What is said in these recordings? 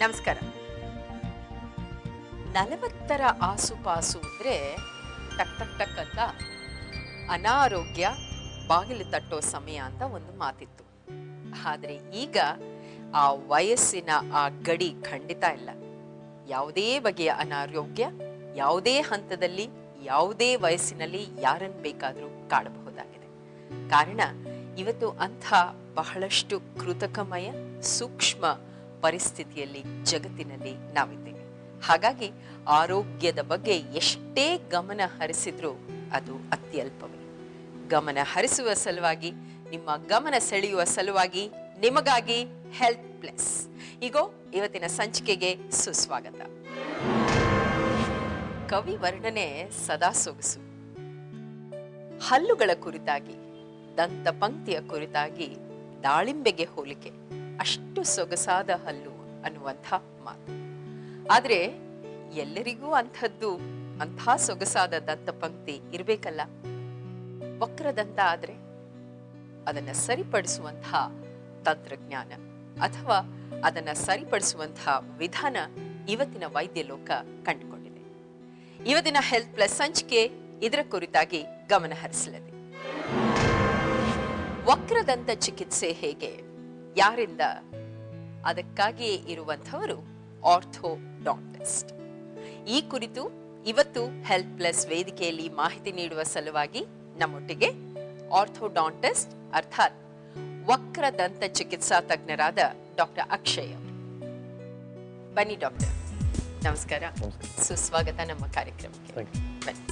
ನಮಸ್ಕಾರ ನಲವತ್ತರ ಆಸುಪಾಸು ಅಂದ್ರೆ ಟಕ್ ಟಕ್ ಟಕ್ ಅಂತ ಅನಾರೋಗ್ಯ ಬಾಗಿಲು ತಟ್ಟೋ ಸಮಯ ಅಂತ ಒಂದು ಮಾತಿತ್ತು ಆದ್ರೆ ಈಗ ಆ ವಯಸ್ಸಿನ ಆ ಗಡಿ ಖಂಡಿತ ಇಲ್ಲ ಯಾವುದೇ ಬಗೆಯ ಅನಾರೋಗ್ಯ ಯಾವುದೇ ಹಂತದಲ್ಲಿ ಯಾವುದೇ ವಯಸ್ಸಿನಲ್ಲಿ ಯಾರನ್ನು ಬೇಕಾದರೂ ಕಾಡಬಹುದಾಗಿದೆ ಕಾರಣ ಇವತ್ತು ಅಂಥ ಬಹಳಷ್ಟು ಕೃತಕಮಯ ಸೂಕ್ಷ್ಮ ಪರಿಸ್ಥಿತಿಯಲ್ಲಿ ಜಗತ್ತಿನಲ್ಲಿ ನಾವಿದ್ದೇವೆ ಹಾಗಾಗಿ ಆರೋಗ್ಯದ ಬಗ್ಗೆ ಎಷ್ಟೇ ಗಮನ ಹರಿಸಿದ್ರೂ ಅದು ಅತ್ಯಲ್ಪವೇ ಗಮನ ಹರಿಸುವ ಸಲುವಾಗಿ ನಿಮ್ಮ ಗಮನ ಸೆಳೆಯುವ ಸಲುವಾಗಿ ನಿಮಗಾಗಿ ಹೆಲ್ತ್ ಪ್ಲಸ್ ಈಗೋ ಇವತ್ತಿನ ಸಂಚಿಕೆಗೆ ಸುಸ್ವಾಗತ ಕವಿ ವರ್ಣನೆ ಸದಾ ಸೊಗಸು ಹಲ್ಲುಗಳ ಕುರಿತಾಗಿ ದಂತ ಪಂಕ್ತಿಯ ಕುರಿತಾಗಿ ದಾಳಿಂಬೆಗೆ ಹೋಲಿಕೆ ಅಷ್ಟು ಸೊಗಸಾದ ಹಲ್ಲು ಅನ್ನುವಂಥ ಮಾತು ಆದ್ರೆ ಎಲ್ಲರಿಗೂ ಅಂಥದ್ದು ಅಂಥ ಸೊಗಸಾದ ದಂತ ಪಂಕ್ತಿ ಇರ್ಬೇಕಲ್ಲ ವಕ್ರದಂತ ಆದ್ರೆ ಅದನ್ನ ಸರಿಪಡಿಸುವಂತಹ ತಂತ್ರಜ್ಞಾನ ಅಥವಾ ಅದನ್ನ ಸರಿಪಡಿಸುವಂತಹ ವಿಧಾನ ಇವತ್ತಿನ ವೈದ್ಯ ಲೋಕ ಕಂಡುಕೊಂಡಿದೆ ಇವತ್ತಿನ ಹೆಲ್ತ್ ಪ್ಲಸ್ ಸಂಚಿಕೆ ಇದರ ಕುರಿತಾಗಿ ಗಮನ ಹರಿಸಲಿದೆ ವಕ್ರದಂತ ಚಿಕಿತ್ಸೆ ಹೇಗೆ ಯಾರಿಂದ ಅದಕ್ಕಾಗಿಯೇ ಇರುವಂಥವರು ಆರ್ಥೋಡಾಂಟಿಸ್ಟ್ ಈ ಕುರಿತು ಇವತ್ತು ಹೆಲ್ತ್ ಪ್ಲಸ್ ವೇದಿಕೆಯಲ್ಲಿ ಮಾಹಿತಿ ನೀಡುವ ಸಲುವಾಗಿ ನಮ್ಮೊಟ್ಟಿಗೆ ಆರ್ಥೋಡಾಂಟಿಸ್ಟ್ ಅರ್ಥಾತ್ ವಕ್ರದಂತ ಚಿಕಿತ್ಸಾ ತಜ್ಞರಾದ ಡಾಕ್ಟರ್ ಅಕ್ಷಯ್ ಅವರು ಬನ್ನಿ ಡಾಕ್ಟರ್ ನಮಸ್ಕಾರ ನಮಸ್ಕಾರ. ಸುಸ್ವಾಗತ ನಮ್ಮ ಕಾರ್ಯಕ್ರಮಕ್ಕೆ Thank you. ಬನ್ನಿ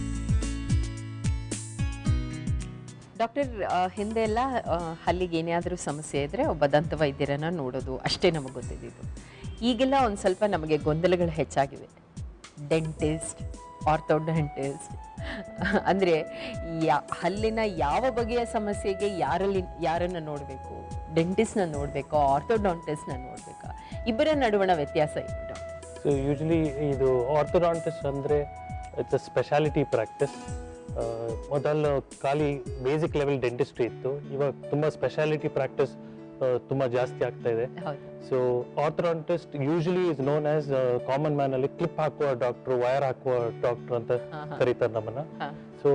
ಡಾಕ್ಟರ್ ಆ, ಹಿಂದೆ ಎಲ್ಲ ಆ, ಹಲ್ಲಿಗೆ ಏನಾದರೂ ಸಮಸ್ಯೆ ಇದ್ರೆ ಒಬ್ಬ ದಂತ ವೈದ್ಯರನ್ನ ನೋಡೋದು ಅಷ್ಟೇ ನಮಗೆ ಗೊತ್ತಿದ್ದು ಈಗೆಲ್ಲ ಒಂದು ಸ್ವಲ್ಪ ನಮಗೆ ಗೊಂದಲಗಳು ಹೆಚ್ಚಾಗಿವೆ ಡೆಂಟಿಸ್ಟ್ ಆರ್ಥೋಡೆಂಟಿಸ್ಟ್ ಅಂದರೆ ಯಾ ಹಲ್ಲಿನ ಯಾವ ಬಗೆಯ ಸಮಸ್ಯೆಗೆ ಯಾರಲ್ಲಿ ಯಾರನ್ನು ನೋಡಬೇಕು ಡೆಂಟಿಸ್ಟ್ನ ನೋಡಬೇಕು ಆರ್ಥೋಡಾಂಟಿಸ್ಟ್ನ ನೋಡಬೇಕಾ ಇಬ್ಬರ ನಡುವಣ ವ್ಯತ್ಯಾಸ ಏನು ಡಾಕ್ಟರ್ ಸೊ ಯೂಶಲಿ ಇದು ಆರ್ಥೋಡಾಂಟಿಸ್ಟ್ ಅಂದರೆ ಇಟ್ಸ್ ಅ ಸ್ಪೆಷಾಲಿಟಿ ಪ್ರಾಕ್ಟಿಸ್ ಮೊದಲು ಖಾಲಿ ಬೇಸಿಕ್ ಲೆವೆಲ್ ಡೆಂಟಿಸ್ಟ್ರಿ ಇತ್ತು ಇವಾಗ ತುಂಬ ಸ್ಪೆಷಾಲಿಟಿ ಪ್ರಾಕ್ಟಿಸ್ ತುಂಬ ಜಾಸ್ತಿ ಆಗ್ತಾ ಇದೆ ಹೌದು so orthodontist usually is known as common man ಅಲ್ಲಿ ಕ್ಲಿಪ್ ಹಾಕುವ ಡಾಕ್ಟ್ರು ವೈರ್ ಹಾಕುವ ಡಾಕ್ಟ್ರು ಅಂತ ಹಾ, ಹಾ. ಕರೀತಾರೆ ನಮ್ಮನ್ನ ಹಾ. ಸೊ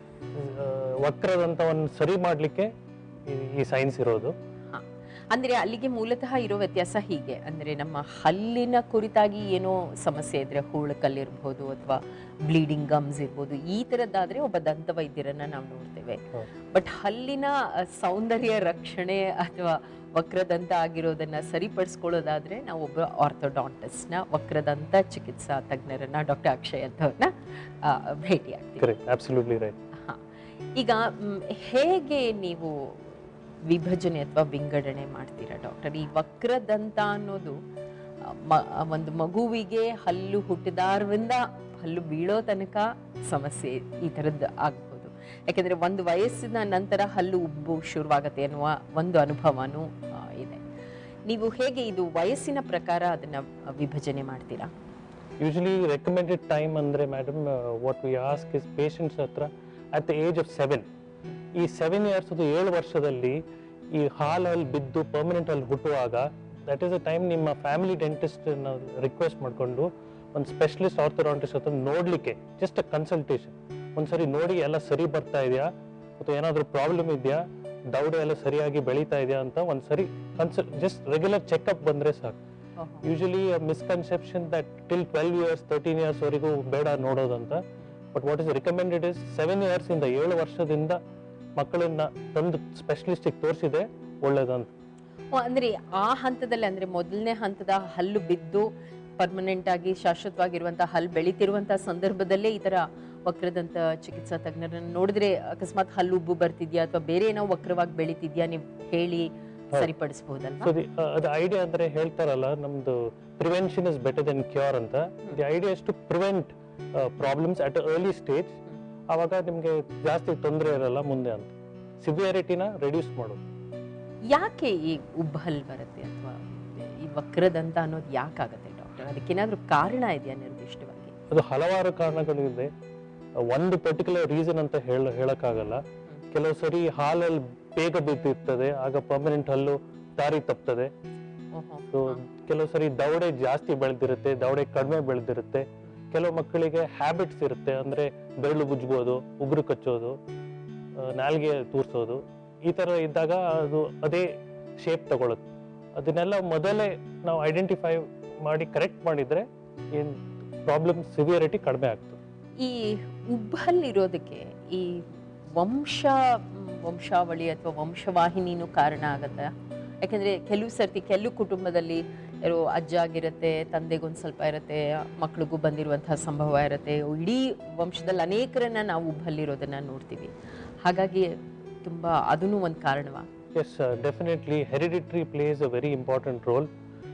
ವಕ್ರದಂತವನ್ನು ಸರಿ ಮಾಡಲಿಕ್ಕೆ ಈ ಸೈನ್ಸ್ ಇರೋದು ಹ. ಅಂದ್ರೆ ಅಲ್ಲಿಗೆ ಮೂಲತಃ ಇರೋ ವ್ಯತ್ಯಾಸ ಹೀಗೆ ಅಂದ್ರೆ ನಮ್ಮ ಹಲ್ಲಿನ ಕುರಿತಾಗಿ ಏನೋ ಸಮಸ್ಯೆ ಇದ್ರೆ ಹೂಳಕಲ್ಲಿರ್ಬೋದು ಅಥವಾ ಬ್ಲೀಡಿಂಗ್ ಗಮ್ಸ್ ಇರ್ಬೋದು ಈ ತರದ್ದಾದ್ರೆ ಒಬ್ಬ ದಂತ ವೈದ್ಯರನ್ನ ನಾವು ನೋಡ್ತೇವೆ ಹೌದು. ಬಟ್ ಹಲ್ಲಿನ ಅ, ಸೌಂದರ್ಯ ರಕ್ಷಣೆ ಅಥವಾ ವಕ್ರದಂತ ಆಗಿರೋದನ್ನ ಸರಿಪಡಿಸ್ಕೊಳ್ಳೋದಾದ್ರೆ ನಾವು ಒಬ್ಬ ಆರ್ಥೋಡಾಂಟಿಸ್ಟ್ನ ವಕ್ರದಂತ ಚಿಕಿತ್ಸಾ ತಜ್ಞರನ್ನ ಡಾಕ್ಟರ್ ಅಕ್ಷಯ್ ಅಂತವ್ರನ್ನ ಭೇಟಿ ಆಗ್ತೀವಿ ಕರೆಕ್ಟ್ ಅಬ್ಸಲ್ಯೂಟ್ಲಿ ರೈಟ್ ಹ. ಈಗ ಮ್, ಹೇಗೆ ನೀವು ವಿಭಜನೆ ಅಥವಾ ವಿಂಗಡಣೆ ಮಾಡ್ತೀರಾ ಡಾಕ್ಟರ್ ಈ ವಕ್ರದಂತ ಅನ್ನೋದು ಆ, ಮ- ಆ, ಒಂದು ಮಗುವಿಗೆ ಹಲ್ಲು ಹುಟ್ಟಿದಾರದಿಂದ ಹಲ್ಲು ಬೀಳೋ ತನಕ ಸಮಸ್ಯೆ ಈ ಥರದ್ದು ಆಗ್ಬೋದು ಯಾಕೆಂದ್ರೆ ಒಂದು ವಯಸ್ಸಿನ ನಂತರ ಹಲ್ಲು ಉಬ್ಬು ಶುರುವಾಗತ್ತೆ ಅನ್ನುವ ಒಂದು ಅನುಭವನೂ ಆ, ಇದೆ ನೀವು ಹೇಗೆ ಇದು ವಯಸ್ಸಿನ ಪ್ರಕಾರ ಅದನ್ನ ಆ, ವಿಭಜನೆ ಮಾಡ್ತೀರಾ ಯೂಶಲಿ ರೆಕಮೆಂಡೆಡ್ ಟೈಮ್ ಅಂದರೆ madam what we ask is patients ಹತ್ರ at the age of seven ಈ ಸೆವೆನ್ ಇಯರ್ಸ್ ಅದು ಏಳು ವರ್ಷದಲ್ಲಿ ಈ ಹಾಲಲ್ಲಿ ಬಿದ್ದು ಪರ್ಮನೆಂಟ್ ಅಲ್ಲಿ ಹುಟ್ಟುವಾಗ ದಟ್ ಈಸ್ ಅ ಟೈಮ್ ನಿಮ್ಮ ಫ್ಯಾಮಿಲಿ ಡೆಂಟಿಸ್ಟ್ ರಿಕ್ವೆಸ್ಟ್ ಮಾಡಿಕೊಂಡು ಒಂದು ಸ್ಪೆಷಲಿಸ್ಟ್ ಆರ್ಥೋಡಾಂಟಿಸ್ಟ್ ಹತ್ರ ನೋಡಲಿಕ್ಕೆ ಜಸ್ಟ್ ಅ ಕನ್ಸಲ್ಟೇಷನ್ ಒಂದ್ಸರಿ ನೋಡಿ ಎಲ್ಲ ಸರಿ ಬರ್ತಾ ಇದೆಯಾ ಅಥವಾ ಏನಾದರೂ ಪ್ರಾಬ್ಲಮ್ ಇದೆಯಾ ದೌಡೆ ಎಲ್ಲ ಸರಿಯಾಗಿ ಬೆಳೀತಾ ಇದೆಯಾ ಅಂತ ಒಂದ್ಸರಿ ಕನ್ಸಲ್ ಜಸ್ಟ್ ರೆಗ್ಯುಲರ್ ಚೆಕಪ್ ಬಂದರೆ ಸಾಕು usually misconception that till twelve years thirteen years ವರೆಗೂ ಬೇಡ ನೋಡೋದಂತ but what is recommended is seven years ಇಂದ ಏಳು ವರ್ಷದಿಂದ ಮಕ್ಕಳನ್ನ ತಂದು ಸ್ಪೆಷಲಿಸ್ಟಿಗೆ ತೋರಿಸಿದೆ ಒಳ್ಳೇದಂತ ಓ, ಅಂದ್ರೆ ಆ ಹಂತದಲ್ಲಿ ಅಂದ್ರೆ ಮೊದಲನೇ ಹಂತದ ಹಲ್ಲು ಬಿದ್ದು ಪರ್ಮನೆಂಟ್ ಆಗಿ ಶಾಶ್ವತವಾಗಿರುವಂತಹ ಹಲ್ಲು ಬೆಳಿತಿರುವಂತಹ ಸಂದರ್ಭದಲ್ಲೇ ಈ ತರ ವಕ್ರದಂತ ಚಿಕಿತ್ಸಾ ತಜ್ಞರನ್ನ ನೋಡಿದ್ರೆ ಅಕಸ್ಮಾತ್ ಹಲ್ಲು ಉಬ್ಬು ಬರ್ತಿದ್ಯಾ ಅಥವಾ ಬೇರೆ ಏನೋ ವಕ್ರವಾಗಿ ಬೆಳಿತಿದ್ಯಾ ನೀವು ಹೇಳಿ ಸರಿಪಡಿಸಬಹುದಲ್ವಾ ಸೊ ಅದು ಐಡಿಯಾ ಅಂದ್ರೆ ಹೇಳ್ತಾರಲ್ಲ ನಮ್ದು prevention is better then cure ಅಂತ the idea is to prevent problems at early stage ಆವಾಗ ನಿಮಗೆ ಜಾಸ್ತಿ ತೊಂದರೆ ಇರಲ್ಲ ಮುಂದೆ ಅಂತ ಸಿವಿಯರಿಟಿನ ರೆಡ್ಯೂಸ್ ಮಾಡೋದು ಯಾಕೆ ಈ ಉಬ್ಬು ಹಲ್ಲು ಬರುತ್ತೆ ಅಥವಾ ಈ ವಕ್ರದಂತ ಅನ್ನೋದು ಯಾಕಾಗತ್ತೆ ಡಾಕ್ಟರ್ ಅದಕ್ಕೇನಾದ್ರೂ ಕಾರಣ ಇದೆಯಾ ನಿರ್ದಿಷ್ಟವಾಗಿ ಅದು ಹಲವಾರು ಕಾರಣಗಳಿದೆ ಒಂದು ಪರ್ಟಿಕ್ಯುಲರ್ ರೀಸನ್ ಅಂತ ಹೇಳ ಹೇಳಕ್ಕಾಗಲ್ಲ ಕೆಲವು ಸರಿ ಹಾಲಲ್ಲಿ ಬೇಗ ಬಿದ್ದಿರ್ತದೆ ಆಗ ಪರ್ಮನೆಂಟ್ ಹಲ್ಲು ದಾರಿ ತಪ್ತದೆ ಓಹೋ. ಸೊ ಕೆಲವು ಸರಿ ದವಡೆ ಜಾಸ್ತಿ ಬೆಳೆದಿರುತ್ತೆ ದವಡೆ ಕಡಿಮೆ ಬೆಳೆದಿರುತ್ತೆ ಕೆಲವು ಮಕ್ಕಳಿಗೆ ಹ್ಯಾಬಿಟ್ಸ್ ಇರುತ್ತೆ ಅಂದ್ರೆ ಬೆರಳು ಗುಜ್ಬೋದು ಉಗುರು ಕಚ್ಚೋದು ಆ, ನಾಲ್ಗೆ ತೂರ್ಸೋದು ಈ ತರ ಇದ್ದಾಗ ಅದು ಅದೇ ಶೇಪ್ ತಗೊಳುತ್ತೆ ಅದನ್ನೆಲ್ಲ ಮೊದಲೇ ನಾವು ಐಡೆಂಟಿಫೈ ಮಾಡಿ ಕರೆಕ್ಟ್ ಮಾಡಿದ್ರೆ ಏನ್ ಪ್ರಾಬ್ಲಮ್ ಸಿವಿಯರಿಟಿ ಕಡಿಮೆ ಆಗ್ತದೆ ಈ ಉಬ್ಬಲ್ಲಿರೋದಕ್ಕೆ ಈ ವಂಶ ಮ್, ವಂಶಾವಳಿ ಅಥವಾ ವಂಶವಾಹಿನಿನೂ ಕಾರಣ ಆಗತ್ತಾ ಯಾಕಂದ್ರೆ ಕೆಲವು ಸರ್ತಿ ಕೆಲವು ಕುಟುಂಬದಲ್ಲಿ ಯಾರೋ ಅಜ್ಜ ಆಗಿರುತ್ತೆ ತಂದೆಗೊಂದು ಸ್ವಲ್ಪ ಇರುತ್ತೆ ಮಕ್ಳಿಗೂ ಬಂದಿರುವಂತಹ ಸಂಭವ ಇರುತ್ತೆ ಇಡೀ ವಂಶದಲ್ಲಿ ಅನೇಕರನ್ನ ನಾವು ಉಬ್ಬಲ್ಲಿರೋದನ್ನ ನೋಡ್ತೀವಿ ಹಾಗಾಗಿ ತುಂಬಾ ಅದೂ ಒಂದು ಕಾರಣವಾ yes definitely hereditary plays a very important role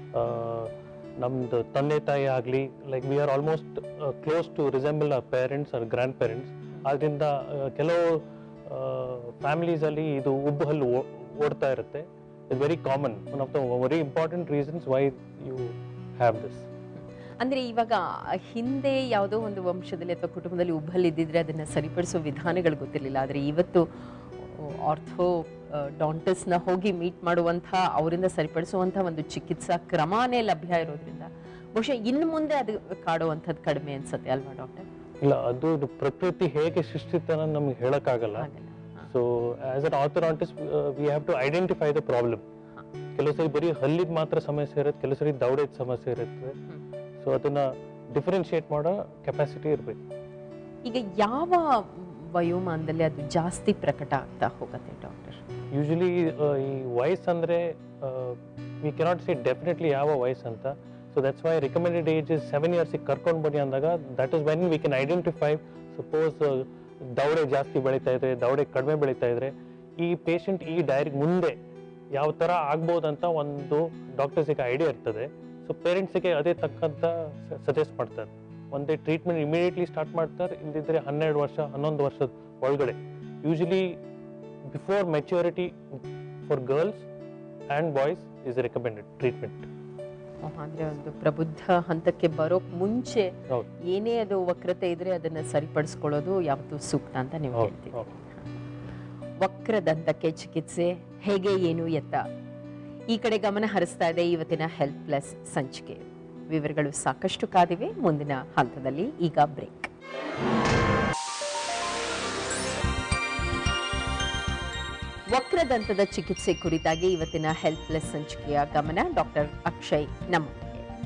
ನಮ್ದು ತಂದೆ ತಾಯಿ ಆಗಲಿ like we are almost close to resemble our parents or grand parents ಆದ್ದರಿಂದ ಆ, ಕೆಲವು ಫ್ಯಾಮಿಲೀಸಲ್ಲಿ ಇದು ಉಬ್ಬು ಹಲ್ಲು ಓ- ಓಡ್ತಾ ಇರುತ್ತೆ it very common one of the very important reasons why you have this ಅಂದ್ರೆ ಇವಾಗ ಹಿಂದೆ ಯಾವುದೋ ಒಂದು ವಂಶದಲ್ಲಿ ಅಥವಾ ಕುಟುಂಬದಲ್ಲಿ ಉಬ್ಬಲ್ ಇದ್ದಿದ್ರೆ ಅದನ್ನ ಸರಿಪಡಿಸೋ ವಿಧಾನಗಳು ಗೊತ್ತಿರಲಿಲ್ಲ ಆದರೆ ಇವತ್ತು ಆರ್ಥೋ ಡಾಂಟಸ್ನ ಹೋಗಿ ಮೀಟ್ ಮಾಡುವಂಥ ಅವರಿಂದ ಸರಿಪಡಿಸುವಂಥ ಒಂದು ಚಿಕಿತ್ಸಾ ಕ್ರಮನೇ ಲಭ್ಯ ಇರೋದ್ರಿಂದ ಬಹುಶಃ ಇನ್ನು ಮುಂದೆ ಅದು ಕಾಡುವಂಥದ್ದು ಕಡಿಮೆ ಅನ್ಸುತ್ತೆ ಅಲ್ವಾ ಡಾಕ್ಟರ್ ಇಲ್ಲ ಅದು ಇದು ಪ್ರಕೃತಿ ಹೇಗೆ ಸೃಷ್ಟಿತನ ನಮ್ಗೆ ಹೇಳಕ್ಕಾಗಲ್ಲ ಆಗಲ್ಲ ಹಾ. So as an orthodontist we have to identify the problem ಕೆಲವು ಸರಿ ಬರೀ ಹಲ್ಲಿದ್ ಮಾತ್ರ ಸಮಸ್ಯೆ ಇರುತ್ತೆ ಕೆಲವು ಸರಿ ದವಡೆದ ಸಮಸ್ಯೆ ಇರುತ್ತೆ ಹ್ಮ್. ಸೊ ಅದನ್ನ ಡಿಫರೆನ್ಶಿಯೇಟ್ ಮಾಡೋ ಕೆಪಾಸಿಟಿ ಇರಬೇಕು ಈಗ ಯಾವ ವಯೋಮಾನದಲ್ಲಿ ಅದು ಜಾಸ್ತಿ ಪ್ರಕಟ ಆಗ್ತಾ ಹೋಗುತ್ತೆ ಡಾಕ್ಟರ್ ಯೂಶಲಿ ಈ ವಯಸ್ಸು ಅಂದ್ರೆ ವಿ ಕೆನಾಟ್ ಸಿ ಡೆಫಿನೆಟ್ಲಿ ಯಾವ ವಯಸ್ಸು ಅಂತ so that's why recommended age is seven ಇಯರ್ಸಿಗೆ ಕರ್ಕೊಂಡು ಬನ್ನಿ ಅಂದಾಗ that is when we can identify suppose ದವಡೆ ಜಾಸ್ತಿ ಬೆಳೀತಾ ಇದ್ರೆ ದವಡೆ ಕಡಿಮೆ ಬೆಳೀತಾ ಇದ್ರೆ ಈ ಪೇಷಂಟ್ ಈ ಡೈರಿ ಮುಂದೆ ಯಾವ ಥರ ಆಗ್ಬೋದಂತ ಒಂದು ಡಾಕ್ಟರ್ಸಿಗೆ ಐಡಿಯಾ ಇರ್ತದೆ ಸೊ ಪೇರೆಂಟ್ಸಿಗೆ ಅದೇ ತಕ್ಕಂತ ಸಜೆಸ್ಟ್ ಮಾಡ್ತಾರೆ ಒಂದೇ ಟ್ರೀಟ್ಮೆಂಟ್ ಇಮಿಡಿಯೇಟ್ಲಿ ಸ್ಟಾರ್ಟ್ ಮಾಡ್ತಾರೆ ಇಲ್ದಿದ್ರೆ ಹನ್ನೆರಡು ವರ್ಷ ಹನ್ನೊಂದು ವರ್ಷದ ಒಳಗಡೆ usually before maturity for girls and boys is recommended treatment ಅಂದ್ರೆ ಒಂದು ಪ್ರಬುದ್ಧ ಹಂತಕ್ಕೆ ಬರೋಕ್ ಮುಂಚೆ ಹೌದು. ಏನೇ ಅದು ವಕ್ರತೆ ಇದ್ರೆ ಅದನ್ನ ಸರಿಪಡಿಸ್ಕೊಳ್ಳೋದು ಯಾವತ್ತೂ ಸೂಕ್ತ ಅಂತ ನೀವು ಹೌದು, ಹೇಳ್ತೀವಿ ಹೌದು. ವಕ್ರದಂತಕ್ಕೆ ಚಿಕಿತ್ಸೆ ಹೇಗೆ ಏನು ಎತ್ತ ಈ ಕಡೆ ಗಮನ ಹರಿಸ್ತಾ ಇದೆ ಇವತ್ತಿನ ಹೆಲ್ತ್ ಪ್ಲಸ್ ಸಂಚಿಕೆ ವಿವರಗಳು ಸಾಕಷ್ಟು ಕಾದಿವೆ ಮುಂದಿನ ಹಂತದಲ್ಲಿ ಈಗ ಬ್ರೇಕ್ ವಕ್ರದಂತದ ಚಿಕಿತ್ಸೆ ಕುರಿತಾಗಿ ಇವತ್ತಿನ ಹೆಲ್ತ್ ಪ್ಲಸ್ ಸಂಚಿಕೆಯ ಗಮನ ಡಾಕ್ಟರ್ ಅಕ್ಷಯ್ ನಮ್ಮೊಂದಿಗೆ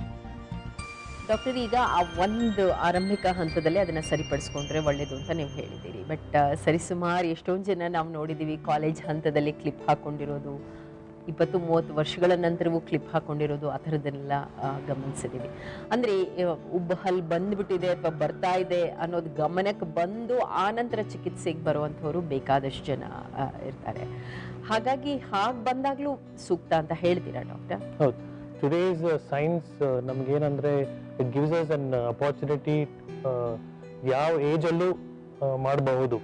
ಡಾಕ್ಟರ್ ಈಗ ಆ ಒಂದು ಆರಂಭಿಕ ಹಂತದಲ್ಲೇ ಅದನ್ನ ಸರಿಪಡಿಸ್ಕೊಂಡ್ರೆ ಒಳ್ಳೇದು ಅಂತ ನೀವು ಹೇಳಿದ್ದೀರಿ ಬಟ್ ಸರಿಸುಮಾರು ಎಷ್ಟೊಂದು ಜನ ನಾವು ನೋಡಿದ್ದೀವಿ ಕಾಲೇಜ್ ಹಂತದಲ್ಲಿ ಕ್ಲಿಪ್ ಹಾಕೊಂಡಿರೋದು ಇಪ್ಪತ್ತು ಮೂವತ್ತು ವರ್ಷಗಳ ನಂತರವೂ ಕ್ಲಿಪ್ ಹಾಕೊಂಡಿರೋದು ಆ ಥರದ್ದನ್ನೆಲ್ಲ ಆ, ಗಮನಿಸಿದ್ದೀವಿ ಅಂದರೆ ಉಬ್ಬ ಹಲ್ ಬಂದ್ಬಿಟ್ಟಿದೆ ಅಥವಾ ಬರ್ತಾ ಇದೆ ಅನ್ನೋದು ಗಮನಕ್ಕೆ ಬಂದು ಆ ನಂತರ ಚಿಕಿತ್ಸೆಗೆ ಬರುವಂಥವ್ರು ಬೇಕಾದಷ್ಟು ಜನ ಆ, ಇರ್ತಾರೆ ಹಾಗಾಗಿ ಹಾಗೆ ಬಂದಾಗಲೂ ಸೂಕ್ತ ಅಂತ ಹೇಳ್ತೀರಾ ಡಾಕ್ಟರ್ ಹೌದು ಟುಡೇಸ್ ಸೈನ್ಸ್ ನಮ್ಗೇನಂದ್ರೆ it gives us an opportunity ಯಾವ ಏಜಲ್ಲೂ ಮಾಡಬಹುದು